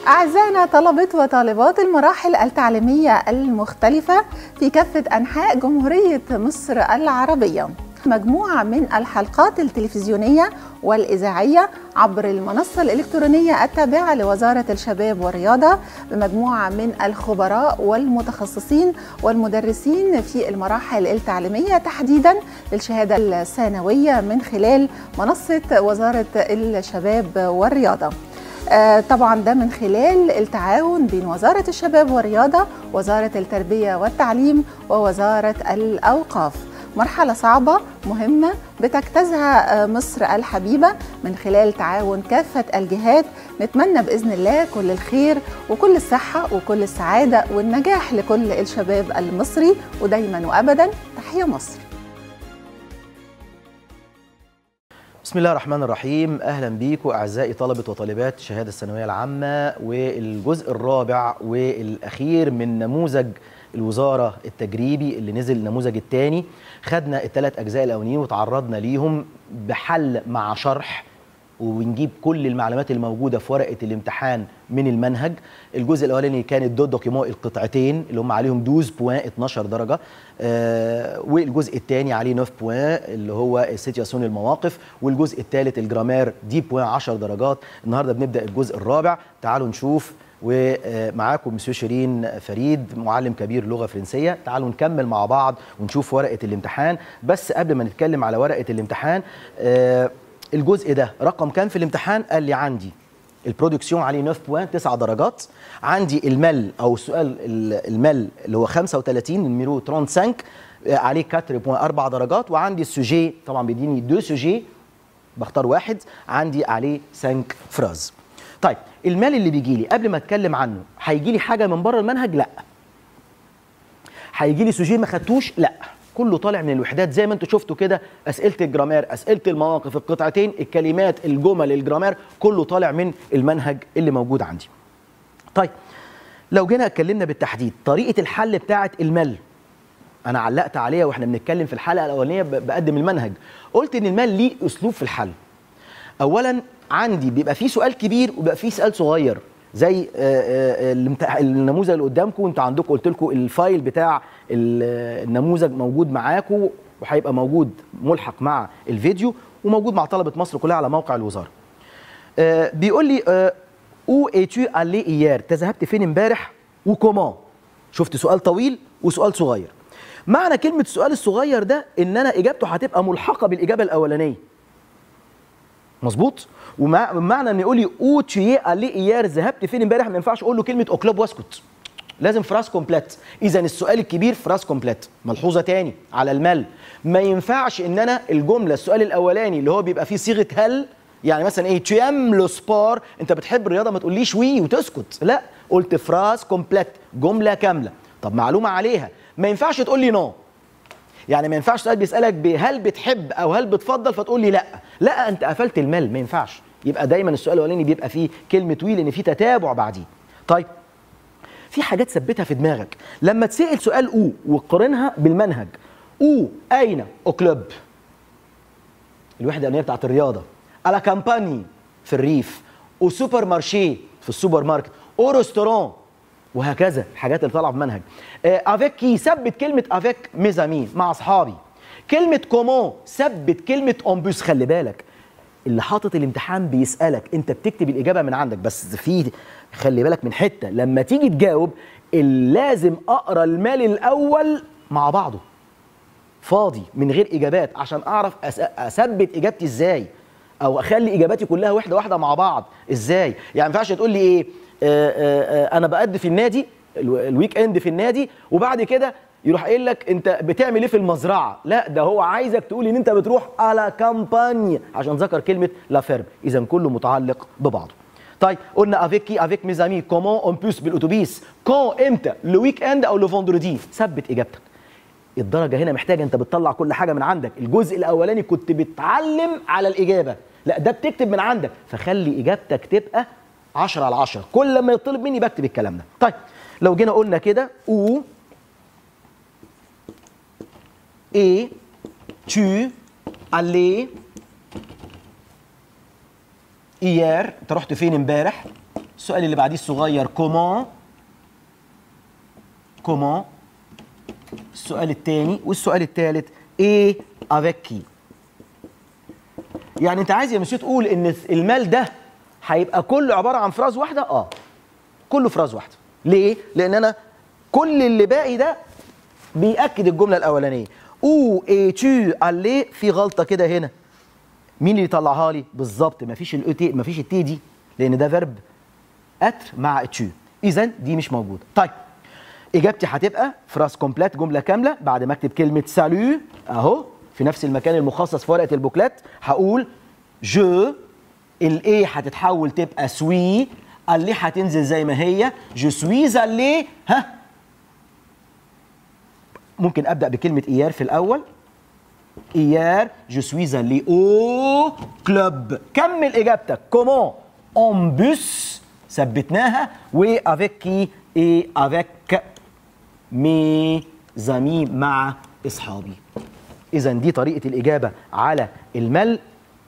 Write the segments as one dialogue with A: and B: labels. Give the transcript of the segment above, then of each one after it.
A: أعزائنا طلبة وطالبات المراحل التعليمية المختلفة في كافة أنحاء جمهورية مصر العربية مجموعة من الحلقات التلفزيونية والإذاعية عبر المنصة الإلكترونية التابعة لوزارة الشباب والرياضة بمجموعة من الخبراء والمتخصصين والمدرسين في المراحل التعليمية تحديدا للشهادة الثانوية من خلال منصة وزارة الشباب والرياضة آه، طبعا ده من خلال التعاون بين وزارة الشباب والرياضة وزارة التربية والتعليم ووزارة الأوقاف مرحلة صعبة مهمة بتجتازها آه، مصر الحبيبة من خلال تعاون كافة الجهات نتمنى بإذن الله كل الخير وكل الصحة وكل السعادة والنجاح لكل الشباب المصري ودايما وأبدا تحية مصر
B: بسم الله الرحمن الرحيم اهلا بيكم اعزائي طلبه وطالبات الشهاده الثانويه العامه والجزء الرابع والاخير من نموذج الوزاره التجريبي اللي نزل النموذج الثاني خدنا الثلاث اجزاء الاولانيين وتعرضنا ليهم بحل مع شرح ونجيب كل المعلومات الموجوده في ورقه الامتحان من المنهج الجزء الاولاني كان الدو دوكيمون القطعتين اللي هم عليهم 12 بوان 12 درجه آه والجزء الثاني عليه 9 بوان اللي هو السيتياسيون المواقف والجزء الثالث الجرامير 10 بوان 10 درجات النهارده بنبدا الجزء الرابع تعالوا نشوف ومعاكم مسيو شيرين فريد معلم كبير لغه فرنسيه تعالوا نكمل مع بعض ونشوف ورقه الامتحان بس قبل ما نتكلم على ورقه الامتحان آه الجزء ده رقم كام في الامتحان قال لي عندي البرودكسيون عليه 9 بوان 9 درجات عندي المل او السؤال المل اللي هو 35 النيميرو 35 عليه 4 بوان 4 درجات وعندي السوجي طبعا بيديني دو سوجي بختار واحد عندي عليه 5 فراز طيب المال اللي بيجي لي قبل ما اتكلم عنه هيجي لي حاجه من بره المنهج لا هيجي لي سوجي ما خدتوش لا كله طالع من الوحدات زي ما انتم شفتوا كده اسئله الجرامير اسئله المواقف القطعتين الكلمات الجمل الجرامير كله طالع من المنهج اللي موجود عندي طيب لو جينا اتكلمنا بالتحديد طريقه الحل بتاعه المل انا علقت عليها واحنا بنتكلم في الحلقه الاولانيه بقدم المنهج قلت ان المال ليه اسلوب في الحل اولا عندي بيبقى فيه سؤال كبير وبيبقى فيه سؤال صغير زي النموذج اللي قدامكم انتوا عندكم قلت لكم الفايل بتاع النموذج موجود معاكم وهيبقى موجود ملحق مع الفيديو وموجود مع طلبه مصر كلها على موقع الوزاره. بيقول لي او ايتو الي ايير تذهبت فين امبارح وكومان شفت سؤال طويل وسؤال صغير. معنى كلمه السؤال الصغير ده ان انا اجابته هتبقى ملحقه بالاجابه الاولانيه. مظبوط؟ ومعنى ان يقول لي او تشي الي ايير ذهبت فين امبارح ما ينفعش اقول له كلمه اوكلوب واسكت لازم فراس كومبليت اذا السؤال الكبير فراس كومبليت ملحوظه تاني على المل ما ينفعش ان انا الجمله السؤال الاولاني اللي هو بيبقى فيه صيغه هل يعني مثلا ايه تيام لو سبور انت بتحب الرياضه ما تقوليش وي وتسكت لا قلت فراس كومبليت جمله كامله طب معلومه عليها ما ينفعش تقول لي نو يعني ما ينفعش سؤال بيسالك هل بتحب او هل بتفضل فتقول لي لا لا انت قفلت المل ما ينفعش يبقى دايما السؤال الاولاني بيبقى فيه كلمه وي لان فيه تتابع بعديه طيب في حاجات ثبتها في دماغك لما تسال سؤال او وقارنها بالمنهج او اين او كلوب الوحده الاولانيه بتاعت الرياضه على كامباني في الريف او سوبر مارشي في السوبر ماركت او ريستوران وهكذا الحاجات اللي طالعه في المنهج افيك كي ثبت كلمه افيك ميزامين مع اصحابي كلمه كومون ثبت كلمه اون خلي بالك اللي حاطط الامتحان بيسالك انت بتكتب الاجابه من عندك بس في خلي بالك من حته لما تيجي تجاوب لازم اقرا المال الاول مع بعضه فاضي من غير اجابات عشان اعرف اثبت اجابتي ازاي او اخلي اجاباتي كلها واحده واحده مع بعض ازاي يعني ما ينفعش تقول لي ايه آآ آآ انا بقد في النادي الويك اند في النادي وبعد كده يروح قايل لك انت بتعمل ايه في المزرعه لا ده هو عايزك تقول ان انت بتروح على كامباني عشان ذكر كلمه لا فيرم اذا كله متعلق ببعضه طيب قلنا افيك كي افيك ميزامي كومون اون بوس بالاتوبيس كون امتى لو ويك اند او لو فوندردي ثبت اجابتك الدرجه هنا محتاجه انت بتطلع كل حاجه من عندك الجزء الاولاني كنت بتعلم على الاجابه لا ده بتكتب من عندك فخلي اجابتك تبقى 10 على 10 كل ما يطلب مني بكتب الكلام ده طيب لو جينا قلنا كده او et tu allé hier انت رحت فين امبارح السؤال اللي بعديه الصغير كومون كومون السؤال الثاني والسؤال الثالث ايه افيك كي يعني انت عايز يا مسيو تقول ان المال ده هيبقى كله عباره عن فراز واحده اه كله فراز واحده ليه لان انا كل اللي باقي ده بيأكد الجمله الاولانيه او اي تو الي في غلطه كده هنا مين اللي يطلعها لي بالظبط مفيش الاو تي مفيش التي دي لان ده فيرب اتر مع تو اذا دي مش موجوده طيب اجابتي هتبقى فراس كومبليت جمله كامله بعد ما اكتب كلمه سالو اهو في نفس المكان المخصص في ورقه البوكلت هقول جو الاي هتتحول تبقى سوي اللي هتنزل زي ما هي جو سوي زالي ها ممكن ابدا بكلمه ايار في الاول ايار جو سوي زالي او كلوب كمل اجابتك كومون اون بوس ثبتناها وافيك كي اي افيك مي زامي مع اصحابي اذا دي طريقه الاجابه على المل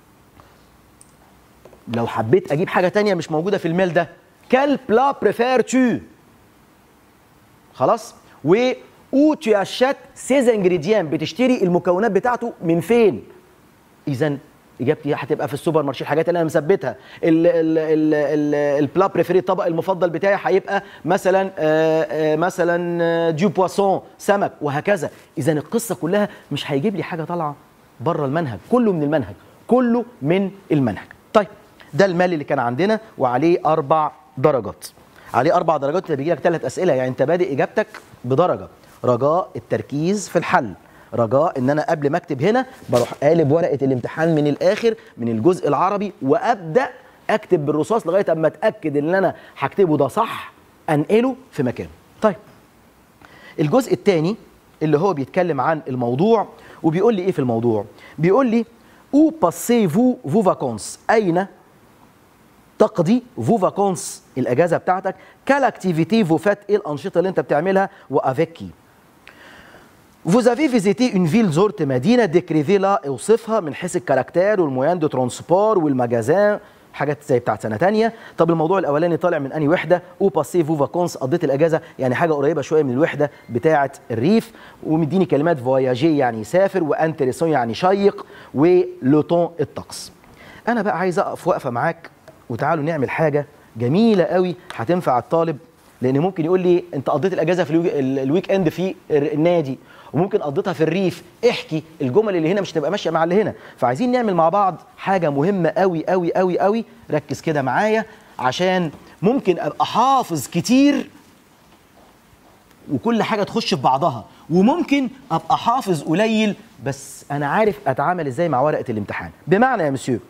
B: لو حبيت اجيب حاجه تانية مش موجوده في الميل ده كال بلا بريفير تو خلاص و او tu achètes ces ingrédients بتشتري المكونات بتاعته من فين اذا اجابتي هتبقى في السوبر مارشي الحاجات اللي انا مثبتها ال- ال- ال- ال- البلا بريفيري الطبق المفضل بتاعي هيبقى مثلا آه، آه، مثلا آه، ديو بواسون سمك وهكذا اذا القصه كلها مش هيجيب لي حاجه طالعه بره المنهج كله من المنهج كله من المنهج طيب ده المال اللي كان عندنا وعليه اربع درجات عليه اربع درجات اللي بيجي لك ثلاث اسئله يعني انت بادئ اجابتك بدرجه رجاء التركيز في الحل رجاء ان انا قبل ما اكتب هنا بروح قالب ورقه الامتحان من الاخر من الجزء العربي وابدا اكتب بالرصاص لغايه اما اتاكد ان انا هكتبه ده صح انقله في مكانه طيب الجزء الثاني اللي هو بيتكلم عن الموضوع وبيقول لي ايه في الموضوع بيقول لي او باسيفو فو فاكونس اين تقضي فو فاكونس الاجازه بتاعتك كال اكتيفيتي فو فات ايه الانشطه اللي انت بتعملها وافيكي Vous avez visité une ville زرت مدينة ديكريفي لا اوصفها من حيث الكاركتير والموان دو ترانسبور والمجازان حاجات زي بتاعت سنة تانية طب الموضوع الأولاني طالع من أنهي وحدة او باسي فو فاكونس قضيت الأجازة يعني حاجة قريبة شوية من الوحدة بتاعة الريف ومديني كلمات فواياجي يعني يسافر وانتريسون يعني شيق ولوتون الطقس أنا بقى عايز أقف وقفة معاك وتعالوا نعمل حاجة جميلة قوي هتنفع الطالب لان ممكن يقول لي انت قضيت الاجازه في الويك, الويك اند في النادي وممكن قضيتها في الريف احكي الجمل اللي هنا مش تبقى ماشيه مع اللي هنا فعايزين نعمل مع بعض حاجه مهمه قوي قوي قوي قوي ركز كده معايا عشان ممكن ابقى حافظ كتير وكل حاجه تخش في بعضها وممكن ابقى حافظ قليل بس انا عارف اتعامل ازاي مع ورقه الامتحان بمعنى يا مسيو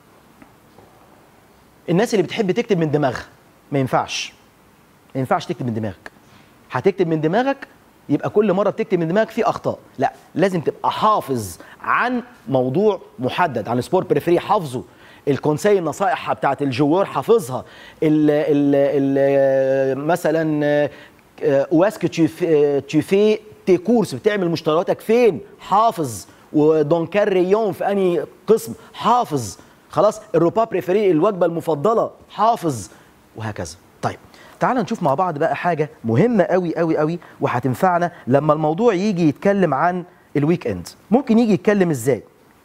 B: الناس اللي بتحب تكتب من دماغها ما ينفعش ما ينفعش تكتب من دماغك هتكتب من دماغك يبقى كل مره بتكتب من دماغك في اخطاء لا لازم تبقى حافظ عن موضوع محدد عن سبور بريفري حافظه الكونسي النصائح بتاعت الجوار حافظها ال ال ال مثلا واسك tu في تي كورس بتعمل مشترياتك فين حافظ ودون كان ريون في انهي قسم حافظ خلاص الروبا بريفري الوجبه المفضله حافظ وهكذا طيب تعال نشوف مع بعض بقى حاجه مهمه قوي قوي قوي وهتنفعنا لما الموضوع يجي يتكلم عن الويك اند ممكن يجي يتكلم ازاي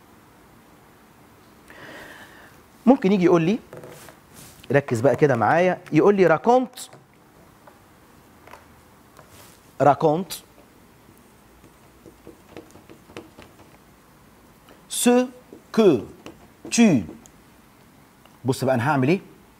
B: ممكن يجي يقول لي ركز بقى كده معايا يقول لي راكونت راكونت ce que tu بص بقى انا هعمل ايه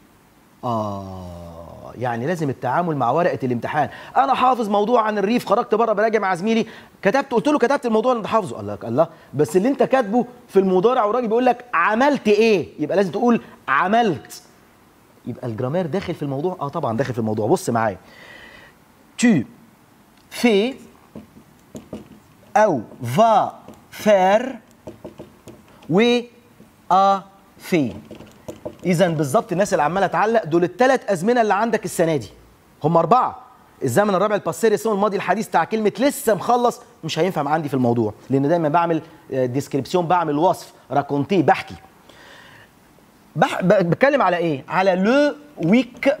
B: اه يعني لازم التعامل مع ورقه الامتحان انا حافظ موضوع عن الريف خرجت بره براجع مع زميلي كتبت قلت له كتبت الموضوع اللي انت حافظه قال لك الله بس اللي انت كاتبه في المضارع والراجل بيقول لك عملت ايه يبقى لازم تقول عملت يبقى الجرامير داخل في الموضوع اه طبعا داخل في الموضوع بص معايا tu fais او va faire و a fait اذا بالظبط الناس اللي عماله تعلق دول الثلاث ازمنه اللي عندك السنه دي هم اربعه الزمن الرابع الباسير اسمه الماضي الحديث بتاع كلمه لسه مخلص مش هينفع عندي في الموضوع لان دايما بعمل ديسكريبسيون بعمل وصف راكونتي بحكي بح... ب- بتكلم على ايه على لو ويك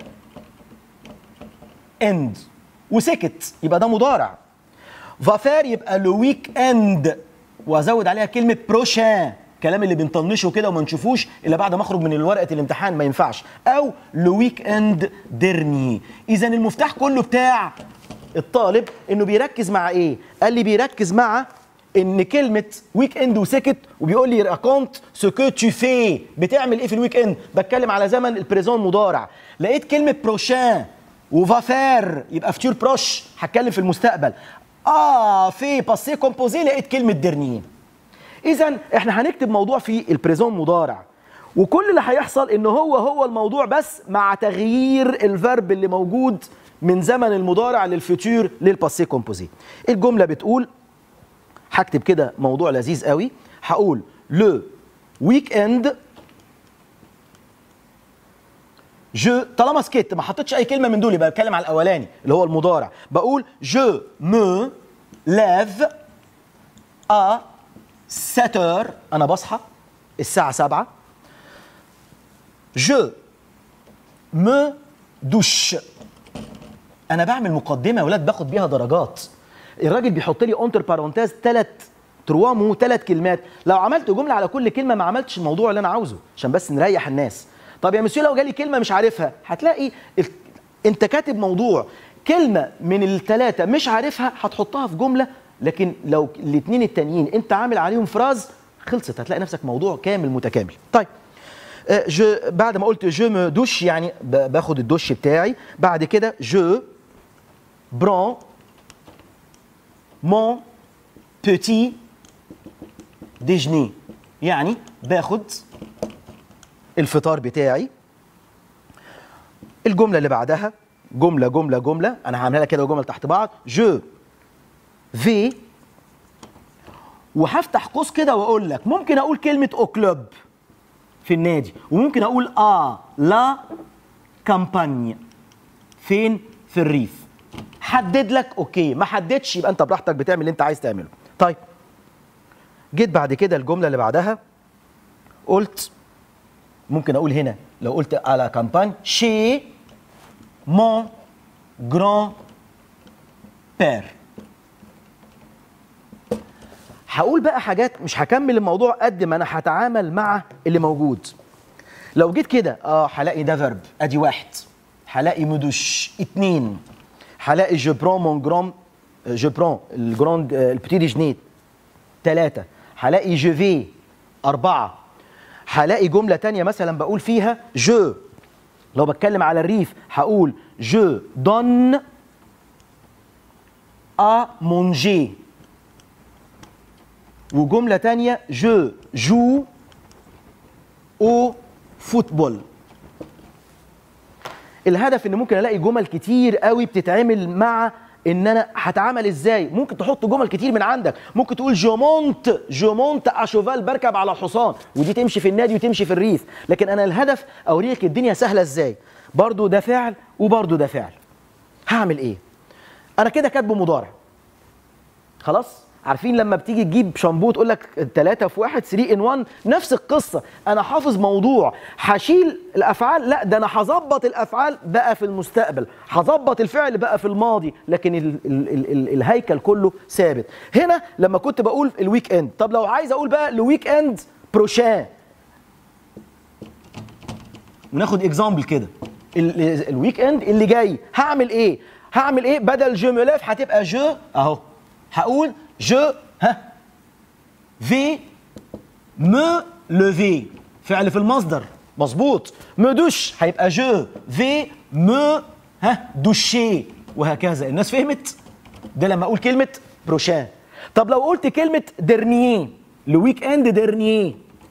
B: اند وسكت يبقى ده مضارع فافير يبقى لو ويك اند وازود عليها كلمه بروشان الكلام اللي بنطنشه كده وما نشوفوش الا بعد ما اخرج من ورقه الامتحان ما ينفعش او لو ويك اند ديرني اذا المفتاح كله بتاع الطالب انه بيركز مع ايه قال لي بيركز مع ان كلمه ويك اند وسكت وبيقول لي راكونت سو كو تو في بتعمل ايه في الويك اند بتكلم على زمن البريزون مضارع لقيت كلمه بروشان وفافير يبقى فيتور بروش هتكلم في المستقبل اه في باسي كومبوزي لقيت كلمه ديرنيه اذا احنا هنكتب موضوع في البريزون مضارع وكل اللي هيحصل ان هو هو الموضوع بس مع تغيير الفرب اللي موجود من زمن المضارع للفيتور للباسي كومبوزي الجمله بتقول هكتب كده موضوع لذيذ قوي هقول لو ويك اند جو طالما سكت ما حطيتش اي كلمه من دول يبقى بتكلم على الاولاني اللي هو المضارع بقول جو مو ليف ا 7 heures انا بصحى الساعه 7 جو مو دوش انا بعمل مقدمه يا ولاد باخد بيها درجات الراجل بيحط لي اونتر بارونتاز ثلاث تروا مو ثلاث كلمات لو عملت جمله على كل كلمه ما عملتش الموضوع اللي انا عاوزه عشان بس نريح الناس طب يا مسيو لو جالي كلمه مش عارفها هتلاقي ال... انت كاتب موضوع كلمه من الثلاثه مش عارفها هتحطها في جمله لكن لو الاثنين التانيين انت عامل عليهم فراز خلصت هتلاقي نفسك موضوع كامل متكامل طيب آه، جو بعد ما قلت جو مو دوش يعني ب- باخد الدش بتاعي بعد كده جو برون مون بوتي ديجني يعني باخد الفطار بتاعي الجمله اللي بعدها جمله جمله جمله انا هعملها لك كده جمل تحت بعض جو في وهفتح قوس كده واقول لك ممكن اقول كلمه او كلوب في النادي وممكن اقول اه لا كامبانيا فين في الريف حدد لك اوكي ما حددش يبقى انت براحتك بتعمل اللي انت عايز تعمله طيب جيت بعد كده الجمله اللي بعدها قلت ممكن اقول هنا لو قلت على كامباني شي مون جران بير هقول بقى حاجات مش هكمل الموضوع قد ما انا هتعامل مع اللي موجود لو جيت كده اه هلاقي ده فيرب ادي واحد هلاقي مدوش اتنين هلاقي جو برون مون جرام جو برون الجراند البتي ديجني ثلاثة هلاقي جو في أربعة هلاقي جملة تانية مثلا بقول فيها جو لو بتكلم على الريف هقول جو دون ا مونجي وجملة تانية جو جو او فوتبول الهدف ان ممكن الاقي جمل كتير قوي بتتعمل مع ان انا هتعامل ازاي ممكن تحط جمل كتير من عندك ممكن تقول جومونت جومونت اشوفال بركب على حصان ودي تمشي في النادي وتمشي في الريف لكن انا الهدف اوريك الدنيا سهله ازاي برضو ده فعل وبرضو ده فعل هعمل ايه انا كده كاتبه مضارع خلاص عارفين لما بتيجي تجيب شامبو تقول لك 3 في 1 3 ان 1 نفس القصه انا حافظ موضوع هشيل الافعال لا ده انا هظبط الافعال بقى في المستقبل هظبط الفعل بقى في الماضي لكن ال ال ال ال الهيكل كله ثابت هنا لما كنت بقول الويك اند طب لو عايز اقول بقى الويك اند بروشان وناخد اكزامبل كده ال- ال- الويك اند اللي جاي هعمل ايه هعمل ايه بدل جو ملاف هتبقى جو اهو هقول جو ها في مو لوفي فعل في المصدر مظبوط مو دوش هيبقى جو في مو ها دوشي وهكذا الناس فهمت ده لما اقول كلمه بروشان طب لو قلت كلمه ديرنييه لويك اند ديرنييه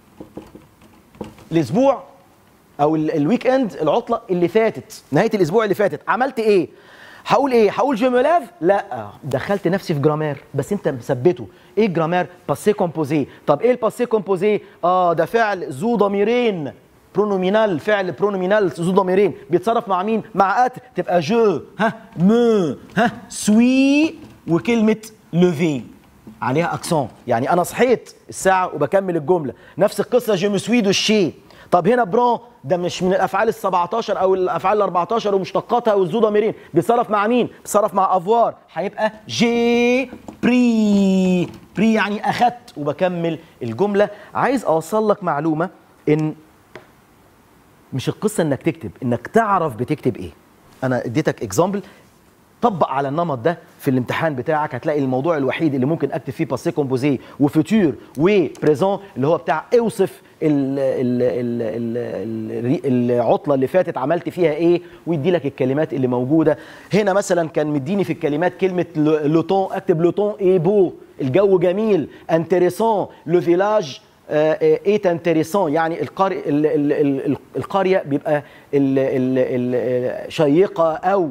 B: الاسبوع او ال- الويك اند العطله اللي فاتت نهايه الاسبوع اللي فاتت عملت ايه هقول ايه هقول جو ملاف لا دخلت نفسي في جرامير بس انت مثبته ايه الجرامير باسي كومبوزي طب ايه الباسي كومبوزي اه ده فعل ذو ضميرين برونومينال فعل برونومينال ذو ضميرين بيتصرف مع مين مع اتر تبقى جو ها مو ها سوي وكلمه لوفي عليها اكسون يعني انا صحيت الساعه وبكمل الجمله نفس القصه جو مسوي دوشي طب هنا برون ده مش من الافعال ال 17 او الافعال ال 14 ومشتقاتها والذو ضميرين بيتصرف مع مين؟ بيتصرف مع افوار هيبقى جي بري بري يعني اخدت وبكمل الجمله عايز اوصل لك معلومه ان مش القصه انك تكتب انك تعرف بتكتب ايه انا اديتك اكزامبل طبق على النمط ده في الامتحان بتاعك هتلاقي الموضوع الوحيد اللي ممكن اكتب فيه باسي كومبوزي وفوتور وبريزون اللي هو بتاع اوصف ال ال ال ال ال العطله اللي فاتت عملت فيها ايه ويدي لك الكلمات اللي موجوده هنا مثلا كان مديني في الكلمات كلمه لوتون اكتب لوتون اي بو الجو جميل انتريسون لو فيلاج ايت انتريسون يعني القرية القريه بيبقى ال ال ال شيقه او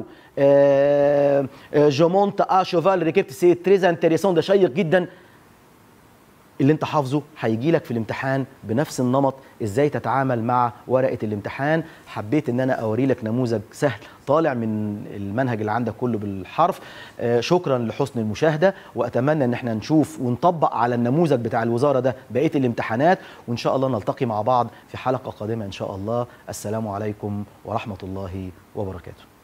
B: جو مونت ا شوفال ركبت سي تريز انتريسون ده شيق جدا اللي انت حافظه هيجي لك في الامتحان بنفس النمط ازاي تتعامل مع ورقه الامتحان حبيت ان انا اوري لك نموذج سهل طالع من المنهج اللي عندك كله بالحرف آه شكرا لحسن المشاهده واتمنى ان احنا نشوف ونطبق على النموذج بتاع الوزاره ده بقيه الامتحانات وان شاء الله نلتقي مع بعض في حلقه قادمه ان شاء الله السلام عليكم ورحمه الله وبركاته